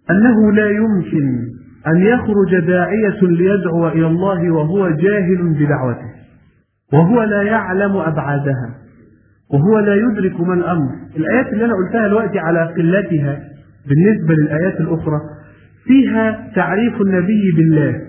أنه لا يمكن أن يخرج داعية ليدعو إلى الله وهو جاهل بدعوته وهو لا يعلم أبعادها وهو لا يدرك ما الأمر الآيات اللي أنا قلتها دلوقتي على قلتها بالنسبة للآيات الأخرى فيها تعريف النبي بالله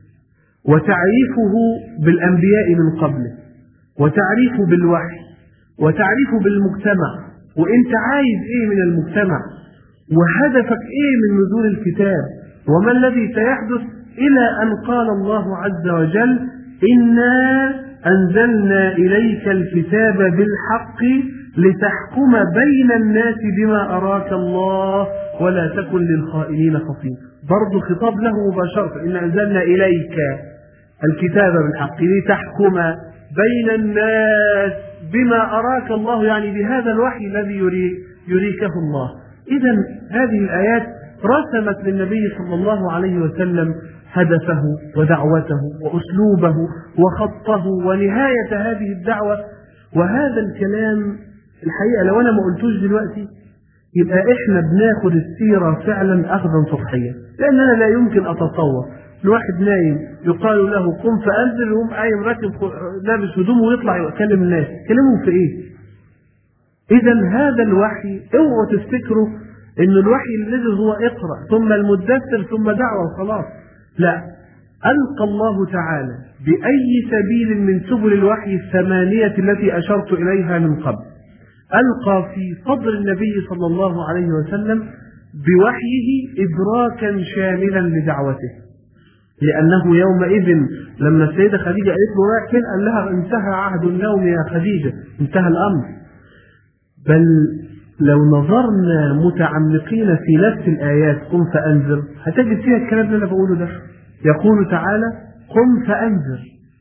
وتعريفه بالأنبياء من قبله وتعريفه بالوحي وتعريفه بالمجتمع وانت عايز ايه من المجتمع وهدفك ايه من نزول الكتاب وما الذي سيحدث الى ان قال الله عز وجل انا انزلنا اليك الكتاب بالحق لتحكم بين الناس بما اراك الله ولا تكن للخائنين خصيما برضه خطاب له مباشره ان انزلنا اليك الكتاب بالحق لتحكم بين الناس بما أراك الله يعني بهذا الوحي الذي يري يريكه الله إذا هذه الآيات رسمت للنبي صلى الله عليه وسلم هدفه ودعوته وأسلوبه وخطه ونهاية هذه الدعوة وهذا الكلام الحقيقة لو أنا ما قلتوش دلوقتي يبقى إحنا بناخد السيرة فعلا أخذا سطحيا لأن أنا لا يمكن أتصور الواحد نايم يقال له قم فانزل يقوم قايم راكب لابس هدومه ويطلع يكلم الناس يكلمهم في ايه؟ اذا هذا الوحي اوعوا تفتكروا ان الوحي اللي نزل هو اقرا ثم المدثر ثم دعوه وخلاص لا القى الله تعالى باي سبيل من سبل الوحي الثمانيه التي اشرت اليها من قبل القى في صدر النبي صلى الله عليه وسلم بوحيه ادراكا شاملا لدعوته لأنه يومئذ لما السيدة خديجة قالت له رايح فين؟ قال لها انتهى عهد النوم يا خديجة، انتهى الأمر. بل لو نظرنا متعمقين في نفس الآيات قم فأنذر هتجد فيها الكلام اللي أنا بقوله ده. يقول تعالى: قم فأنذر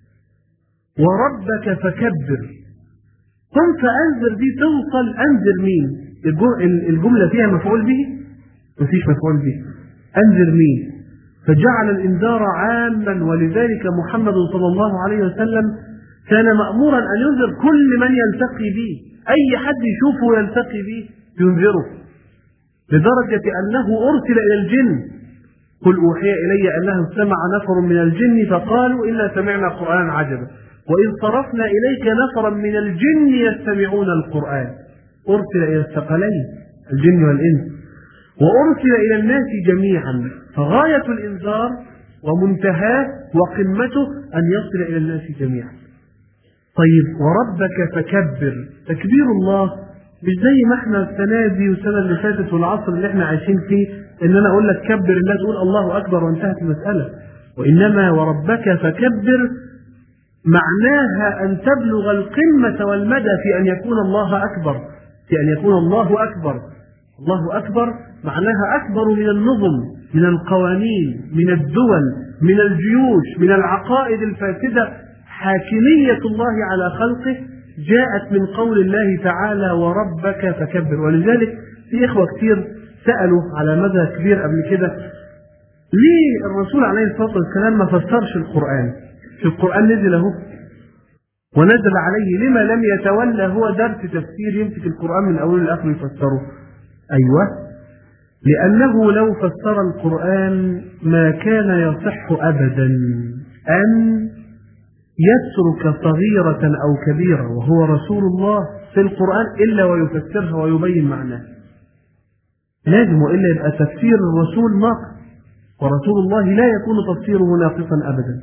وربك فكبر. قم فأنذر دي توصل أنذر مين؟ الجملة فيها مفعول به؟ مفيش مفعول به. أنذر مين؟ فجعل الإنذار عاما ولذلك محمد صلى الله عليه وسلم كان مأمورا أن ينذر كل من يلتقي به أي حد يشوفه يلتقي به ينذره لدرجة أنه أرسل إلى الجن قل أوحي إلي أنه استمع نفر من الجن فقالوا إنا سمعنا قرآنا عجبا وإذ صرفنا إليك نفرا من الجن يستمعون القرآن أرسل إلى الثقلين الجن والإنس وأرسل إلى الناس جميعا فغاية الإنذار ومنتهاه وقمته أن يصل إلى الناس جميعا طيب وربك فكبر تكبير الله مش زي ما احنا السنة دي والسنة اللي فاتت والعصر اللي احنا عايشين فيه ان انا اقول لك كبر الله تقول الله اكبر وانتهت المسألة وانما وربك فكبر معناها ان تبلغ القمة والمدى في ان يكون الله اكبر في ان يكون الله اكبر الله أكبر معناها أكبر من النظم من القوانين من الدول من الجيوش من العقائد الفاسدة حاكمية الله على خلقه جاءت من قول الله تعالى وربك فكبر ولذلك في إخوة كثير سألوا على مدى كبير قبل كده ليه الرسول عليه الصلاة والسلام ما فسرش القرآن في القرآن نزل اهو ونزل عليه لما لم يتولى هو درس تفسير يمسك القرآن من أوله لآخره يفسره أيوة لأنه لو فسر القرآن ما كان يصح أبدا أن يترك صغيرة أو كبيرة وهو رسول الله في القرآن إلا ويفسرها ويبين معناها لازم وإلا يبقى تفسير الرسول ناقص ورسول الله لا يكون تفسيره ناقصا أبدا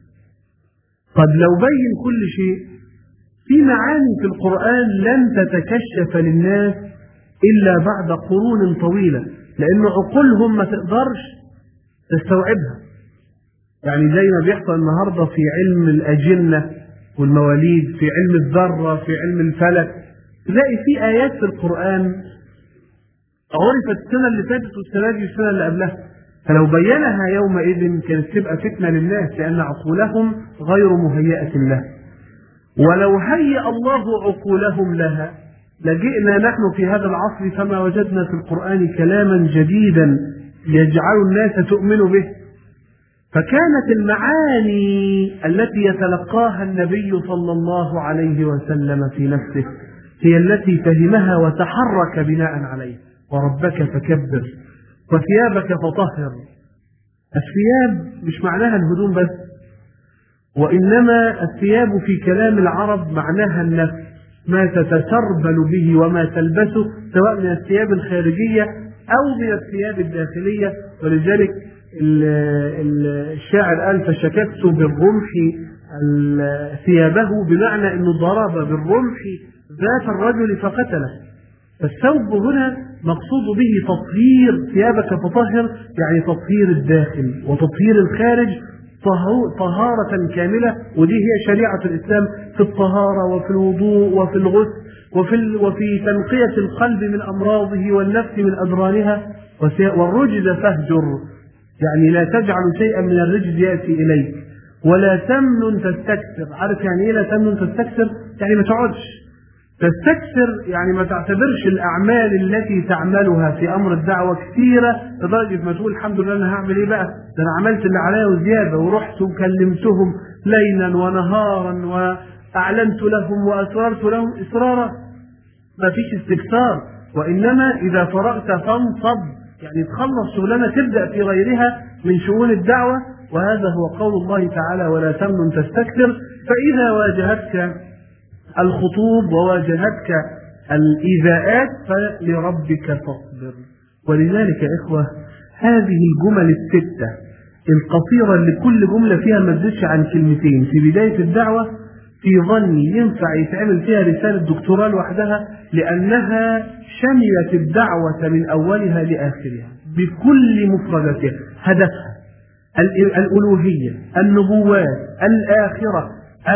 قد لو بين كل شيء في معاني في القرآن لن تتكشف للناس إلا بعد قرون طويلة لأن عقولهم ما تقدرش تستوعبها يعني زي ما بيحصل النهاردة في علم الأجنة والمواليد في علم الذرة في علم الفلك تلاقي في آيات في القرآن عرفت السنة اللي فاتت والسنة دي والسنة اللي قبلها فلو بينها يومئذ كانت تبقى فتنة للناس لأن عقولهم غير مهيئة لها ولو هيأ الله عقولهم لها لجئنا نحن في هذا العصر فما وجدنا في القرآن كلاما جديدا يجعل الناس تؤمن به فكانت المعاني التي يتلقاها النبي صلى الله عليه وسلم في نفسه هي التي فهمها وتحرك بناء عليه وربك فكبر وثيابك فطهر الثياب مش معناها الهدوم بس وإنما الثياب في كلام العرب معناها النفس ما تتسربل به وما تلبسه سواء من الثياب الخارجية أو من الثياب الداخلية ولذلك الشاعر قال فشككت بالرمح ثيابه بمعنى أنه ضرب بالرمح ذات الرجل فقتله فالثوب هنا مقصود به تطهير ثيابك فطهر يعني تطهير الداخل وتطهير الخارج طهارة كاملة ودي هي شريعة الإسلام في الطهارة وفي الوضوء وفي الغسل وفي وفي تنقية القلب من أمراضه والنفس من أدرانها والرجز فاهجر يعني لا تجعل شيئا من الرجز يأتي إليك ولا تمنن تستكثر عارف يعني إيه لا تمنن تستكثر يعني ما تقعدش تستكثر يعني ما تعتبرش الأعمال التي تعملها في أمر الدعوة كثيرة لدرجة ما تقول الحمد لله أنا هعمل إيه بقى؟ ده أنا عملت اللي عليا وزيادة ورحت وكلمتهم ليلا ونهارا وأعلنت لهم وأسررت لهم إسرارا ما فيش استكثار وإنما إذا فرغت فانصب يعني تخلص شغلانة تبدأ في غيرها من شؤون الدعوة وهذا هو قول الله تعالى ولا تمنن تستكثر فإذا واجهتك الخطوب وواجهتك الإيذاءات فلربك فاصبر ولذلك يا إخوة هذه الجمل الستة القصيرة اللي كل جملة فيها ما تزيدش عن كلمتين في بداية الدعوة في ظني ينفع يتعمل فيها رسالة دكتوراه لوحدها لأنها شملت الدعوة من أولها لآخرها بكل مفرداتها هدفها الألوهية النبوات الآخرة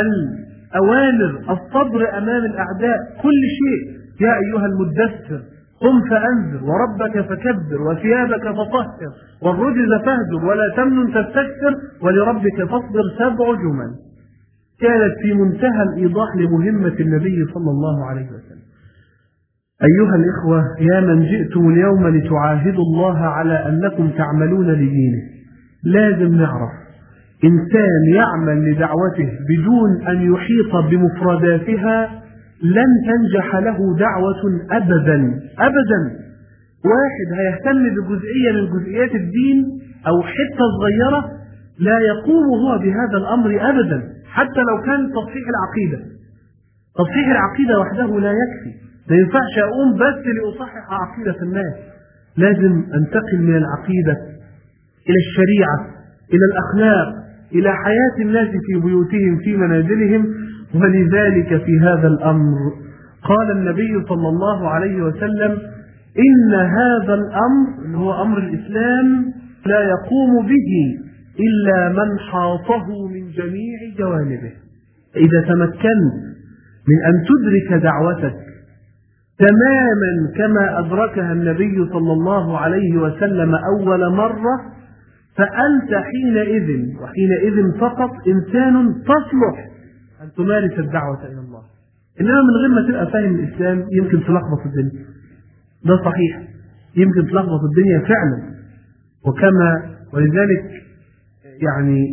أوامر الصبر أمام الأعداء كل شيء يا أيها المدثر قم فأنذر وربك فكبر وثيابك فطهر والرجز فاهجر ولا تمنن تستكثر ولربك فاصبر سبع جمل كانت في منتهى الإيضاح لمهمة النبي صلى الله عليه وسلم أيها الإخوة يا من جئتم اليوم لتعاهدوا الله على أنكم تعملون لدينه لازم نعرف إنسان يعمل لدعوته بدون أن يحيط بمفرداتها لن تنجح له دعوة أبدا أبدا واحد هيهتم بجزئية من جزئيات الدين أو حتة صغيرة لا يقوم هو بهذا الأمر أبدا حتى لو كان تصحيح العقيدة تصحيح العقيدة وحده لا يكفي ما ينفعش أقوم بس لأصحح عقيدة الناس لازم أنتقل من العقيدة إلى الشريعة إلى الأخلاق إلى حياة الناس في بيوتهم في منازلهم ولذلك في هذا الأمر قال النبي صلى الله عليه وسلم إن هذا الأمر اللي هو أمر الإسلام لا يقوم به إلا من حاطه من جميع جوانبه إذا تمكنت من أن تدرك دعوتك تماما كما أدركها النبي صلى الله عليه وسلم أول مرة فأنت حينئذ وحينئذ فقط إنسان تصلح أن تمارس الدعوة إلى الله إنما من غير ما تبقى فاهم الإسلام يمكن تلخبط الدنيا ده صحيح يمكن تلخبط الدنيا فعلا وكما ولذلك يعني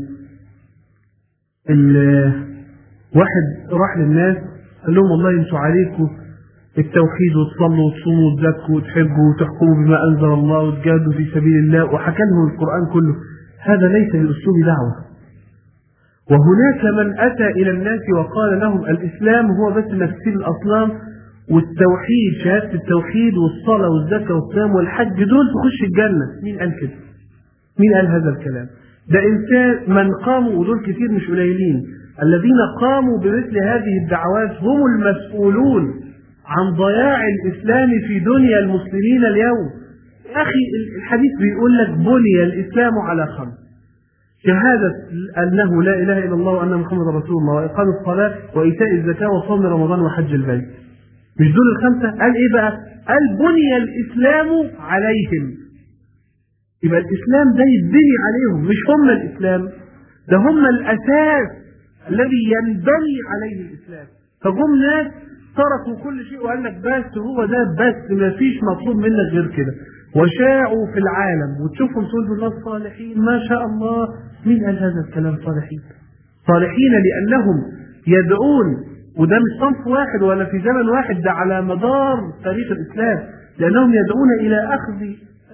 واحد راح للناس قال لهم والله انتوا عليكم التوحيد وتصلوا وتصوموا وتزكوا وتحبوا وتحكموا بما انزل الله وتجاهدوا في سبيل الله وحكى لهم القران كله هذا ليس باسلوب دعوه وهناك من اتى الى الناس وقال لهم الاسلام هو بس انك تسيب الاصنام والتوحيد شهاده التوحيد والصلاه والزكاه والصيام والحج دول تخش الجنه مين قال كده؟ مين قال هذا الكلام؟ ده انسان من قاموا ودول كتير مش قليلين الذين قاموا بمثل هذه الدعوات هم المسؤولون عن ضياع الإسلام في دنيا المسلمين اليوم يا أخي الحديث بيقول لك بني الإسلام على خمس شهادة أنه لا إله إلا الله وأن محمد رسول الله وإقام الصلاة وإيتاء الزكاة وصوم رمضان وحج البيت مش دول الخمسة قال إيه بقى قال بني الإسلام عليهم يبقى الإسلام ده يتبني عليهم مش هم الإسلام ده هم الأساس الذي ينبني عليه الإسلام فجم ناس تركوا كل شيء وقال لك بس هو ده بس ما فيش مطلوب منك غير كده وشاعوا في العالم وتشوفهم تقول بالله صالحين ما شاء الله مين قال هذا الكلام صالحين صالحين لأنهم يدعون وده مش صنف واحد ولا في زمن واحد ده على مدار تاريخ الإسلام لأنهم يدعون إلى أخذ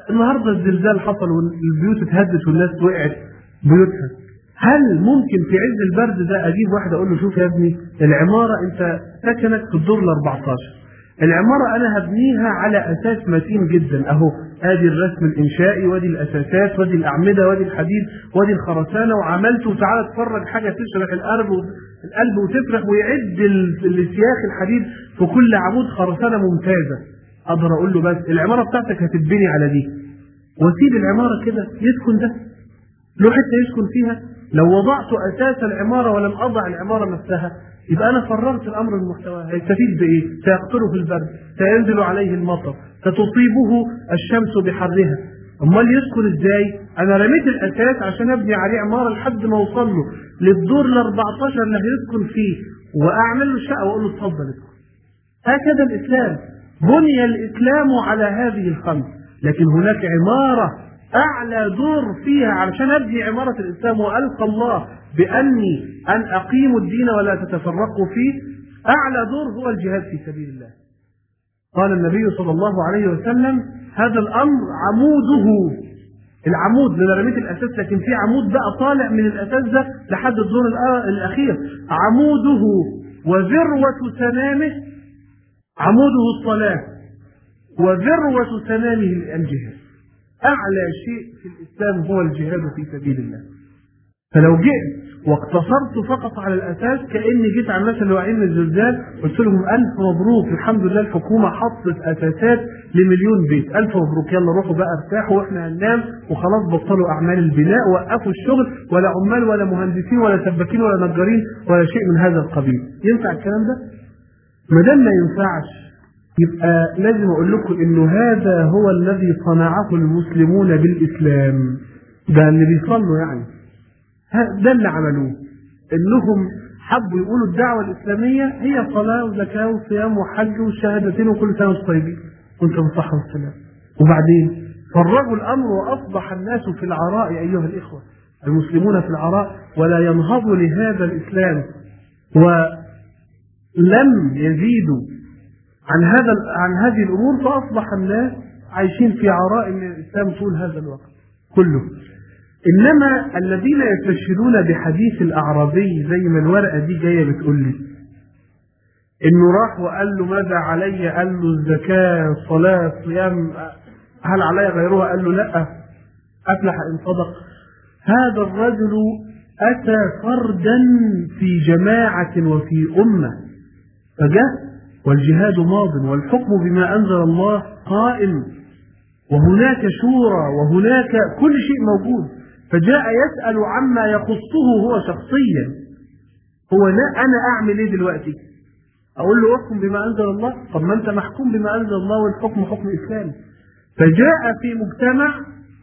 النهارده الزلزال حصل والبيوت اتهدت والناس وقعت بيوتها هل ممكن في عز البرد ده اجيب واحد اقول له شوف يا ابني العماره انت سكنك في الدور ال 14 العماره انا هبنيها على اساس متين جدا اهو ادي الرسم الانشائي وادي الاساسات وادي الاعمده وادي الحديد وادي الخرسانه وعملته وتعالى اتفرج حاجه تشرح القلب القلب وتفرح ويعد السياخ الحديد في كل عمود خرسانه ممتازه اقدر اقول له بس العماره بتاعتك هتتبني على دي واسيب العماره كده يسكن ده له حته يسكن فيها لو وضعت اساس العماره ولم اضع العماره نفسها يبقى انا فرغت الامر المحتوى هيستفيد بايه؟ سيقتله في البرد، سينزل عليه المطر، ستصيبه الشمس بحرها. امال يسكن ازاي؟ انا رميت الاساس عشان ابني عليه عماره لحد ما اوصل له للدور ال 14 اللي هيسكن فيه واعمل له شقه واقول له اتفضل اسكن. هكذا الاسلام، بني الاسلام على هذه الخمس، لكن هناك عماره اعلى دور فيها علشان ابني عماره الاسلام والقى الله باني ان اقيم الدين ولا تتفرقوا فيه اعلى دور هو الجهاد في سبيل الله. قال النبي صلى الله عليه وسلم هذا الامر عموده العمود اللي انا رميت الاساس لكن في عمود بقى طالع من الاساس ده لحد الدور الاخير عموده وذروه سنامه عموده الصلاه وذروه سنامه الجهاد أعلى شيء في الإسلام هو الجهاد في سبيل الله فلو جئت واقتصرت فقط على الأساس كأني جيت على الناس اللي واقعين من الزلزال قلت لهم ألف مبروك الحمد لله الحكومة حطت أساسات لمليون بيت ألف مبروك يلا روحوا بقى ارتاحوا وإحنا هننام وخلاص بطلوا أعمال البناء وقفوا الشغل ولا عمال ولا مهندسين ولا سباكين ولا نجارين ولا شيء من هذا القبيل ينفع الكلام ده؟ ما دام ما ينفعش يبقى لازم اقول لكم انه هذا هو الذي صنعه المسلمون بالاسلام ده اللي بيصلوا يعني ده اللي عملوه انهم حبوا يقولوا الدعوه الاسلاميه هي صلاه وزكاه وصيام وحج وشهادتين وكل سنه وانتم طيبين وانتم بالصحه والسلام وبعدين فرغوا الامر واصبح الناس في العراء ايها الاخوه المسلمون في العراء ولا ينهض لهذا الاسلام ولم يزيدوا عن هذا عن هذه الامور فاصبح الناس عايشين في عراء من الاسلام طول هذا الوقت كله انما الذين يستشهدون بحديث الاعرابي زي ما الورقه دي جايه بتقول لي انه راح وقال له ماذا علي؟ قال له الزكاه، الصلاه، الصيام هل علي غيرها؟ قال له لا افلح ان صدق. هذا الرجل اتى فردا في جماعه وفي امه فجاء والجهاد ماض والحكم بما أنزل الله قائم وهناك شورى وهناك كل شيء موجود فجاء يسأل عما يخصه هو شخصيا هو لا أنا أعمل إيه دلوقتي أقول له احكم بما أنزل الله طب ما أنت محكوم بما أنزل الله والحكم حكم إسلامي فجاء في مجتمع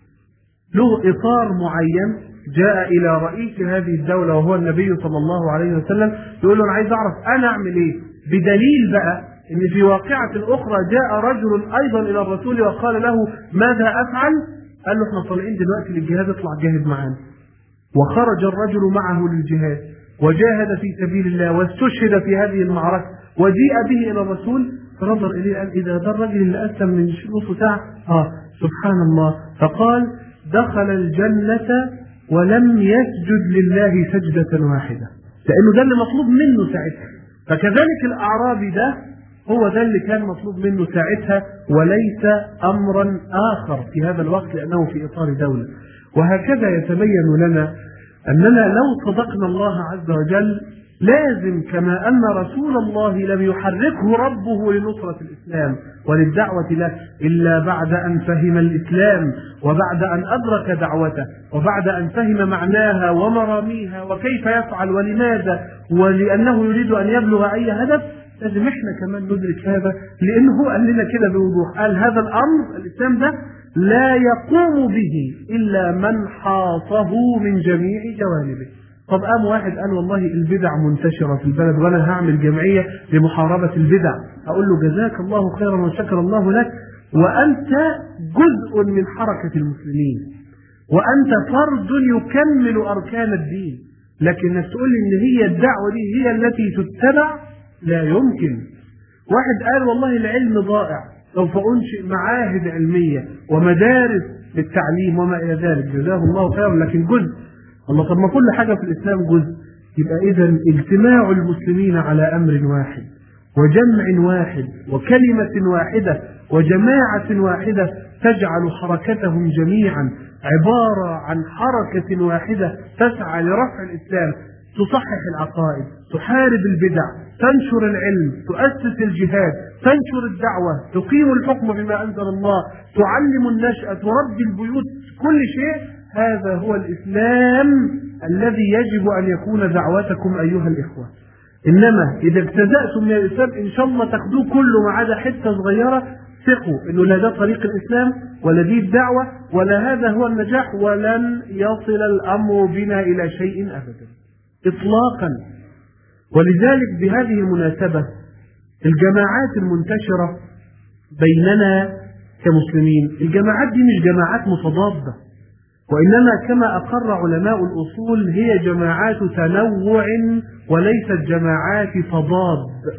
له إطار معين جاء إلى رئيس هذه الدولة وهو النبي صلى الله عليه وسلم يقول له أنا عايز أعرف أنا أعمل إيه بدليل بقى ان في واقعة اخرى جاء رجل ايضا الى الرسول وقال له ماذا افعل؟ قال له احنا طالعين دلوقتي للجهاد اطلع جاهد معانا. وخرج الرجل معه للجهاد وجاهد في سبيل الله واستشهد في هذه المعركة وجيء به الى الرسول فنظر اليه قال اذا ده الرجل اللي اسلم من نصف ساعة اه سبحان الله فقال دخل الجنة ولم يسجد لله سجدة واحدة لانه ده اللي مطلوب منه ساعتها فكذلك الأعرابي ده هو ده اللي كان مطلوب منه ساعتها وليس أمرا آخر في هذا الوقت لأنه في إطار دولة وهكذا يتبين لنا أننا لو صدقنا الله عز وجل لازم كما أن رسول الله لم يحركه ربه لنصرة الإسلام وللدعوة له إلا بعد أن فهم الإسلام وبعد أن أدرك دعوته وبعد أن فهم معناها ومراميها وكيف يفعل ولماذا ولأنه يريد أن يبلغ أي هدف لازم احنا كمان ندرك هذا لأنه هو قال لنا كده بوضوح قال هذا الأمر الإسلام ده لا يقوم به إلا من حاطه من جميع جوانبه طب قام واحد قال والله البدع منتشرة في البلد وأنا هعمل جمعية لمحاربة البدع أقول له جزاك الله خيرا وشكر الله لك وأنت جزء من حركة المسلمين وأنت فرد يكمل أركان الدين لكن تقول لي إن هي الدعوة دي هي التي تتبع لا يمكن واحد قال والله العلم ضائع سوف أنشئ معاهد علمية ومدارس للتعليم وما إلى ذلك جزاه الله خيرا لكن جزء الله طب ما كل حاجة في الإسلام جزء يبقى إذا اجتماع المسلمين على أمر واحد وجمع واحد وكلمة واحدة وجماعة واحدة تجعل حركتهم جميعا عبارة عن حركة واحدة تسعى لرفع الإسلام تصحح العقائد تحارب البدع تنشر العلم تؤسس الجهاد تنشر الدعوة تقيم الحكم بما أنزل الله تعلم النشأة تربي البيوت كل شيء هذا هو الإسلام الذي يجب أن يكون دعوتكم أيها الإخوة إنما إذا ابتدأتم من الإسلام إن شاء الله تاخدوه كله ما عدا حتة صغيرة ثقوا انه لا ده طريق الاسلام ولا دي الدعوه ولا هذا هو النجاح ولن يصل الامر بنا الى شيء ابدا اطلاقا ولذلك بهذه المناسبه الجماعات المنتشره بيننا كمسلمين الجماعات دي مش جماعات متضاده وانما كما اقر علماء الاصول هي جماعات تنوع وليست جماعات تضاد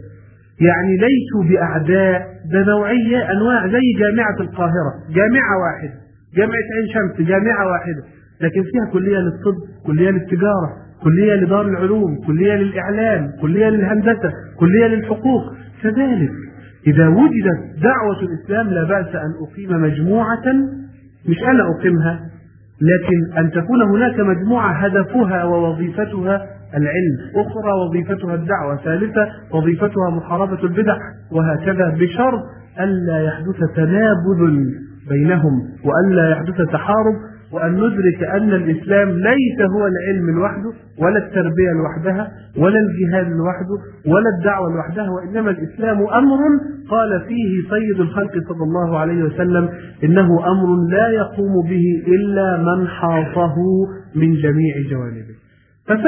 يعني ليسوا بأعداء ده نوعية أنواع زي جامعة القاهرة جامعة واحدة جامعة عين شمس جامعة واحدة لكن فيها كلية للطب كلية للتجارة كلية لدار العلوم كلية للإعلام كلية للهندسة كلية للحقوق كذلك إذا وجدت دعوة الإسلام لا بأس أن أقيم مجموعة مش أنا أقيمها لكن أن تكون هناك مجموعة هدفها ووظيفتها العلم أخرى وظيفتها الدعوة ثالثة وظيفتها محاربة البدع وهكذا بشرط ألا يحدث تنابذ بينهم وألا يحدث تحارب وأن ندرك أن الإسلام ليس هو العلم لوحده ولا التربية لوحدها ولا الجهاد لوحده ولا الدعوة لوحدها وإنما الإسلام أمر قال فيه سيد الخلق صلى الله عليه وسلم إنه أمر لا يقوم به إلا من حاصه من جميع جوانبه